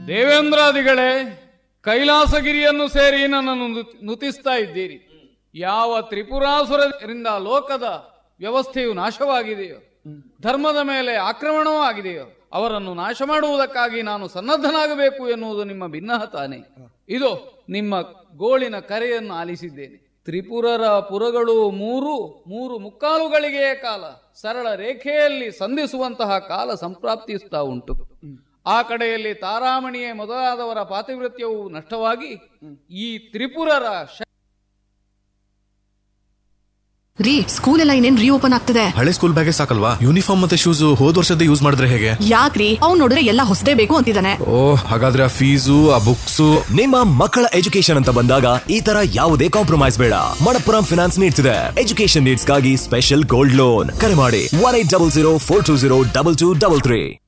ದೇವೇಂದ್ರಾದಿಗಳೇ ಕೈಲಾಸಗಿರಿಯನ್ನು ಸೇರಿ ನನ್ನನ್ನು ನುತ್- ನುತಿಸ್ತಾ ಇದ್ದೀರಿ ಯಾವ ತ್ರಿಪುರಾಸುರರಿಂದ ಲೋಕದ ವ್ಯವಸ್ಥೆಯು ನಾಶವಾಗಿದೆಯೋ ಧರ್ಮದ ಮೇಲೆ ಆಕ್ರಮಣವೂ ಆಗಿದೆಯೋ ಅವರನ್ನು ನಾಶ ಮಾಡುವುದಕ್ಕಾಗಿ ನಾನು ಸನ್ನದ್ಧನಾಗಬೇಕು ಎನ್ನುವುದು ನಿಮ್ಮ ಭಿನ್ನಹ ತಾನೆ ಇದು ನಿಮ್ಮ ಗೋಳಿನ ಕರೆಯನ್ನು ಆಲಿಸಿದ್ದೇನೆ ತ್ರಿಪುರರ ಪುರಗಳು ಮೂರು ಮೂರು ಮುಕ್ಕಾಲುಗಳಿಗೆಯೇ ಕಾಲ ಸರಳ ರೇಖೆಯಲ್ಲಿ ಸಂಧಿಸುವಂತಹ ಕಾಲ ಸಂಪ್ರಾಪ್ತಿಸ್ತಾ ಉಂಟು ಆ ಕಡೆಯಲ್ಲಿ ತಾರಾಮಣಿಯೇ ಮೊದಲಾದವರ ಪಾತಿವೃತ್ಯವು ನಷ್ಟವಾಗಿ ಈ ತ್ರಿಪುರರ ಶ- ರೀ ಸ್ಕೂಲ್ ಎಲ್ಲ ಇನ್ನೇನ್ ರೀಓಪನ್ ಆಗ್ತದೆ ಹಳೆ ಸ್ಕೂಲ್ ಬ್ಯಾಗೆ ಸಾಕಲ್ವಾ ಯೂನಿಫಾರ್ಮ್ ಮತ್ತೆ ಶೂಸ್ ಹೋದ್ ವರ್ಷದ ಯೂಸ್ ಮಾಡಿದ್ರೆ ಹೇಗೆ ಯಾಕ್ರಿ ಅವ್ನ್ ನೋಡಿದ್ರೆ ಎಲ್ಲ ಹೊಸದೇ ಬೇಕು ಅಂತಿದ್ದಾನೆ ಓ ಹಾಗಾದ್ರೆ ಆ ಫೀಸು ಆ ಬುಕ್ಸು ನಿಮ್ಮ ಮಕ್ಕಳ ಎಜುಕೇಶನ್ ಅಂತ ಬಂದಾಗ ಈ ತರ ಯಾವುದೇ ಕಾಂಪ್ರಮೈಸ್ ಬೇಡ ಮಣಪ್ಪುರಂ ಫಿನಾನ್ಸ್ ನೀಡ್ತಿದೆ ಎಜುಕೇಶನ್ ನೀಡ್ಸ್ಗಾಗಿ ಸ್ಪೆಷಲ್ ಗೋಲ್ಡ್ ಲೋನ್ ಕರೆ ಮಾಡಿ one eight double zero four two zero double two double three